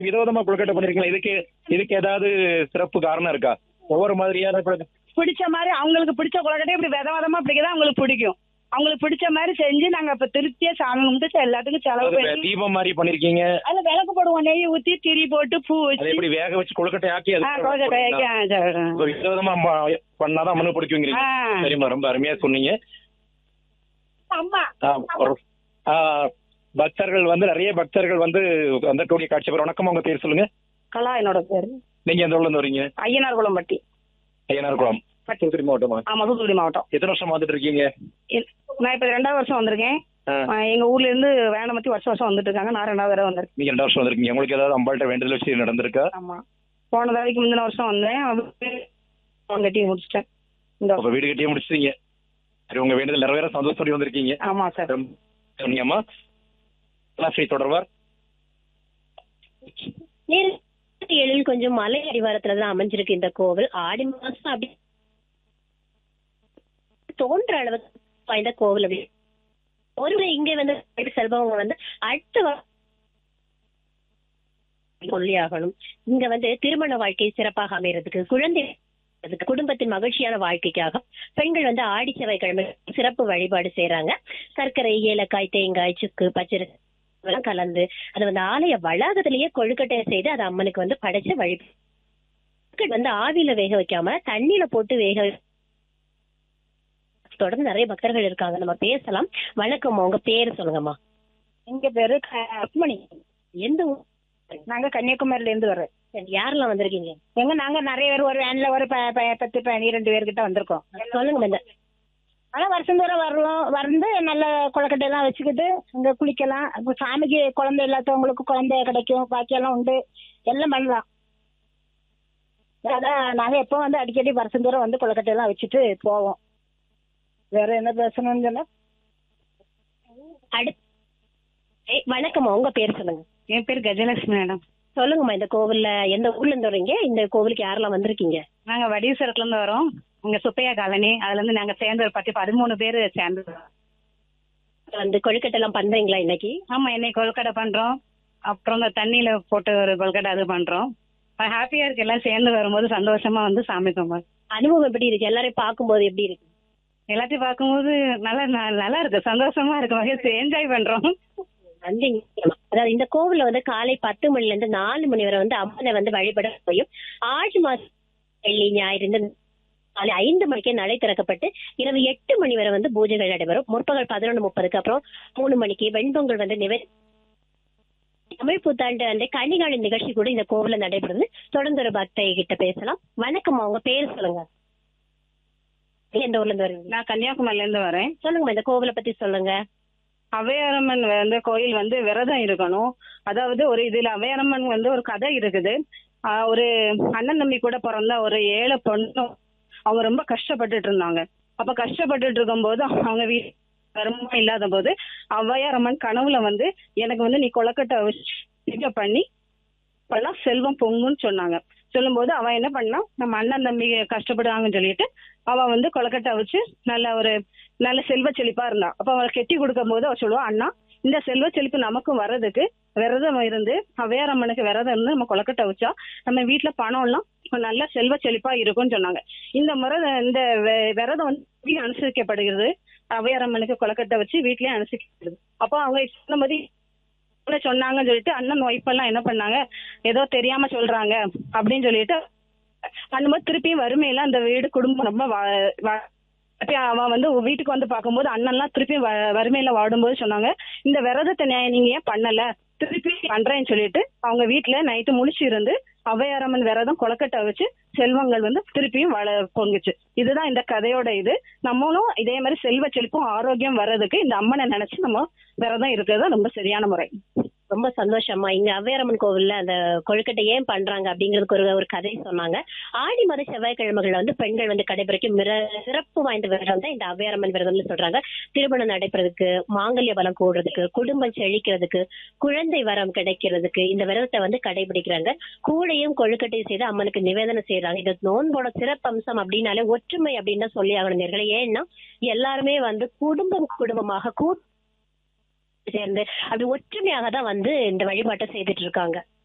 விதவிதமா கொழுக்கட்டை பண்ணிருக்கீங்களா இதுக்கு இதுக்கு ஏதாவது சிறப்பு காரணம் இருக்கா ஒவ்வொரு மாதிரியான கொழுக்கட்டை பிடிச்ச மாதிரி அவங்களுக்கு பிடிச்ச கொழுக்கட்டை இப்படி வித விதமா பிடிக்கதான் அவங்களுக்கு பிடிக்கும் அவங்களுக்கு பிடிச்ச மாதிரி செஞ்சு நாங்க இப்ப திருப்தியா சாமி கும்பிட்டு எல்லாத்துக்கும் செலவு அது பண்ணி தீபம் மாதிரி பண்ணிருக்கீங்க அதுல விளக்கு போடுவோம் நெய் ஊத்தி திரி போட்டு பூ அதை வச்சு எப்படி வேக வச்சு கொழுக்கட்டை ஆக்கி ஆ, கொழுக்கட்டை ஆக்கி, ஆ, சரி. ஒரு விதவிதமா ம- பண்ணாதான் மனு பிடிக்குங்கிறீங்க ஆ. சரிம்மா ரொம்ப அருமையா சொன்னீங்க அம்மா ஆ, ஒரு- ஆ, பக்தர்கள் வந்து நிறைய பக்தர்கள் வந்து வந்துக்கூடிய காட்சி பெறும் வணக்கம் உங்க பேர் சொல்லுங்க கலா என்னோட பேரு நீங்க எந்த ஊர்ல இருந்து வரீங்க ஐயனார் குளம்பட்டி ஐயனார் குளம் தூத்துக்குடி மாவட்டமா ஆமா தூத்துக்குடி மாவட்டம் எத்தனை வருஷம் வந்துட்டு இருக்கீங்க இ- நான் இப்ப ரெண்டாவது வருஷம் வந்திருக்கேன் ஆ. ஆ, எங்க ஊர்ல இருந்து வேணமத்தி வருஷம் வருஷம் வந்துட்டு இருக்காங்க நான் ரெண்டாவது தடவை வந்திருக்கேன் நீங்க ரெண்டு வருஷம் வந்திருக்கீங்க உங்களுக்கு ஏதாவது அம்பாள்கிட்ட வேண்டுதல் வச்சு நடந்திருக்கா ஆமா போன தடவைக்கு முந்தின வருஷம் வந்தேன் அவங்க கட்டி முடிச்சிட்டேன் இந்த அப்ப வீடு கட்டியே முடிச்சிட்டீங்க சரி உங்க வேண்டுதல் நிறைவேற சந்தோஷத்தோட வந்திருக்கீங்க ஆமா சார் சொன்னீங்கம்மா ஸ்ரீ தொடர்வார் நேரத்தி ஏழில் கொஞ்சம் மலை அடிவாரத்துல தான் அமைஞ்சிருக்கு இந்த கோவில் ஆடி மாசம் அப்படி தோன்ற அளவுக்கு வாய்ந்த கோவில் அப்படி ஒரு இங்க வந்து செல்பவங்க வந்து அடுத்த வா- சொல்லியாகணும் இங்க வந்து திருமண வாழ்க்கை சிறப்பாக அமையறதுக்கு குழந்தை அதுக்கு குடும்பத்தின் மகிழ்ச்சியான வாழ்க்கைக்காக பெண்கள் வந்து ஆடி செவ்வாய்க்கிழமை சிறப்பு வழிபாடு செய்யறாங்க சர்க்கரை ஏலக்காய் தேங்காய் சுக்கு பச்சரிசி எல்லாம் கலந்து அது வந்து ஆலய வளாகத்திலேயே கொழுக்கட்டையை செய்து அது அம்மனுக்கு வந்து படைச்சு வழி கொழுக்கட்டை வந்து ஆவியில வேக வைக்காம தண்ணியில போட்டு வேக வை- தொடர்ந்து நிறைய பக்தர்கள் இருக்காங்க நம்ம பேசலாம் வணக்கம் உங்க பேரு சொல்லுங்கம்மா எங்க பேரு ருக்மணி எந்த ஊர் நாங்க கன்னியாகுமரியில இருந்து வர்றோம் சரி, யாரெல்லாம் வந்திருக்கீங்க எங்க நாங்க நிறைய பேர் ஒரு வேன்ல ஒரு ப- ப- பத்து பன்னிரெண்டு பேர்கிட்ட வந்திருக்கோம் சொல்லுங்க இந்த ஆனா வருஷம் தூரம் வரலாம் வந்து நல்ல கொழுக்கட்டை எல்லாம் வச்சுக்கிட்டு இங்க குளிக்கலாம் அப்ப சாமிக்கு குழந்தை இல்லாதவங்களுக்கு குழந்தை கிடைக்கும் பாக்கியெல்லாம் உண்டு எல்லாம் பண்ணலாம் அதான் நாங்க எப்போ வந்து அடிக்கடி வருஷம் தூரம் வந்து கொழுக்கட்டை எல்லாம் வச்சுட்டு போவோம் வேற என்ன பேசணும்னு சொன்னா அடுத்து ஏய், வணக்கம்மா உங்க பேர் சொல்லுங்க என் பேர் கஜலட்சுமி மேடம் சொல்லுங்கம்மா இந்த கோவில்ல எந்த ஊர்ல இருந்து வரீங்க இந்த கோவிலுக்கு யாரெல்லாம் வந்திருக்கீங்க நாங்க வடிவசரத்துல இருந்து வரோம் இங்க சுப்பையா காலனி அதுல இருந்து நாங்க சேர்ந்து ஒரு பத்து பதிமூணு பேர் சேர்ந்து வரோம். வந்து கொழுக்கட்டை எல்லாம் பண்றீங்களா இன்னைக்கு ஆமா என்னை கொழுக்கட்டை பண்றோம் அப்புறம் இந்த தண்ணியில போட்டு ஒரு கொழுக்கட்டை அது பண்றோம் ஹாப்பியா இருக்கு எல்லாம் சேர்ந்து வரும்போது சந்தோஷமா வந்து சாமி கும்பிடு அனுபவம் எப்படி இருக்கு எல்லாரையும் பார்க்கும்போது எப்படி இருக்கு எல்லாத்தையும் பார்க்கும்போது நல்லா ந- நல்லா இருக்கு சந்தோஷமா இருக்கு மகிழ்ச்சி என்ஜாய் பண்றோம் நன்றிங்க அதாவது இந்த கோவில்ல வந்து காலை பத்து மணில இருந்து நாலு மணி வரை வந்து அம்மனை வந்து வழிபட போயும் ஆடி மாசம் வெள்ளி ஞாயிறு இந்த காலை ஐந்து மணிக்கே நடை திறக்கப்பட்டு இரவு எட்டு மணி வரை வந்து பூஜைகள் நடைபெறும் முற்பகல் பதினொன்று முப்பதுக்கு அப்புறம் மூணு மணிக்கு வெண்பொங்கல் வந்து நிவர் தமிழ் புத்தாண்டு அந்த கன்னிகாணி நிகழ்ச்சி கூட இந்த கோவில்ல நடைபெறுது தொடர்ந்து ஒரு பக்தை கிட்ட பேசலாம் வணக்கம் உங்க பேர் சொல்லுங்க எந்த ஊர்ல இருந்து வருவீங்க நான் கன்னியாகுமரில இருந்து வரேன் சொல்லுங்கம்மா இந்த கோவிலை பத்தி சொல்லுங்க அவையரம்மன் வந்து கோயில் வந்து விரதம் இருக்கணும் அதாவது ஒரு இதுல அவையரம்மன் வந்து ஒரு கதை இருக்குது ஆஹ் ஒரு அண்ணன் தம்பி கூட பிறந்த ஒரு ஏழை பொண்ணு அவங்க ரொம்ப கஷ்டப்பட்டுட்டு இருந்தாங்க அப்ப கஷ்டப்பட்டுட்டு இருக்கும்போது அவங்க வீட்டு வருமானம் இல்லாத போது ஔவையாரம்மன் கனவுல வந்து எனக்கு வந்து நீ கொலக்கட்டை வச்சு பூஜை பண்ணி அப்பெல்லாம் செல்வம் பொங்குன்னு சொன்னாங்க சொல்லும்போது அவன் என்ன பண்ணா நம்ம அண்ணன் தம்பி கஷ்டப்படுறாங்கன்னு சொல்லிட்டு அவ வந்து கொலக்கட்டை வச்சு நல்ல ஒரு நல்ல செல்வ செழிப்பா இருந்தா அப்ப அவளை கெட்டி கொடுக்கும் போது அவ சொல்லுவா அண்ணா இந்த செல்வ செழிப்பு நமக்கும் வர்றதுக்கு விரதம் இருந்து அவ்வையாரம்மனுக்கு விரதம் இருந்து நம்ம கொலக்கட்டை வச்சா நம்ம வீட்டுல பணம் எல்லாம் நல்ல செல்வ செழிப்பா இருக்கும்னு சொன்னாங்க இந்த முறை இந்த வெ- விரதம் வந்து வீட்டுல அனுசரிக்கப்படுகிறது அவ்வையாரம்மனுக்கு கொலக்கட்டை வச்சு வீட்லயே அனுசரிக்கப்படுது அப்போ அவங்க சொன்னபோது என்ன சொன்னாங்கன்னு சொல்லிட்டு அண்ணன் ஒய்ஃப் எல்லாம் என்ன பண்ணாங்க ஏதோ தெரியாம சொல்றாங்க அப்படின்னு சொல்லிட்டு பண்ணும்போது திருப்பியும் வறுமையில அந்த வீடு குடும்பம் ரொம்ப வா- வா- திருப்பி அவன் வந்து வீட்டுக்கு வந்து பார்க்கும்போது அண்ணன்லாம் திருப்பி வ- வறுமையில வாடும்போது சொன்னாங்க இந்த விரதத்தை நே- நீங்க ஏன் பண்ணல திருப்பி பண்றேன்னு சொல்லிட்டு அவங்க வீட்டுல நைட்டு முழிச்சு இருந்து அவையாரம்மன் விரதம் கொலக்கட்டை வச்சு செல்வங்கள் வந்து திருப்பியும் வள பொங்குச்சு இதுதான் இந்த கதையோட இது நம்மளும் இதே மாதிரி செல்வ செழிப்பும் ஆரோக்கியம் வர்றதுக்கு இந்த அம்மனை நினைச்சு நம்ம விரதம் இருக்கிறது தான் ரொம்ப சரியான முறை ரொம்ப சந்தோஷமா இங்க அவ்வையரம்மன் கோவில்ல அந்த கொழுக்கட்டை ஏன் பண்றாங்க அப்படிங்கிறதுக்கு ஒரு ஒரு கதை சொன்னாங்க ஆடி மாத செவ்வாய்க்கிழமைகள்ல வந்து பெண்கள் வந்து கடைபிடிக்கும் மிர சிறப்பு வாய்ந்த விரதம் தான் இந்த அவ்வையரம்மன் விரதம்னு சொல்றாங்க திருமணம் நடைபெறதுக்கு மாங்கல்ய பலம் கூடுறதுக்கு குடும்பம் செழிக்கிறதுக்கு குழந்தை வரம் கிடைக்கிறதுக்கு இந்த விரதத்தை வந்து கடைபிடிக்கிறாங்க கூடையும் கொழுக்கட்டையும் செய்து அம்மனுக்கு நிவேதனம் செய்யறாங்க இது நோன்போட சிறப்பம்சம் அப்படின்னாலே ஒற்றுமை அப்படின்னு தான் சொல்லி ஆகணும் நேர்களே ஏன்னா எல்லாருமே வந்து குடும்பம் குடும்பமாக கூட்டு சேர்ந்து அப்படி ஒற்றுமையாக தான் வந்து இந்த வழிபாட்டை செய்துட்டு இருக்காங்க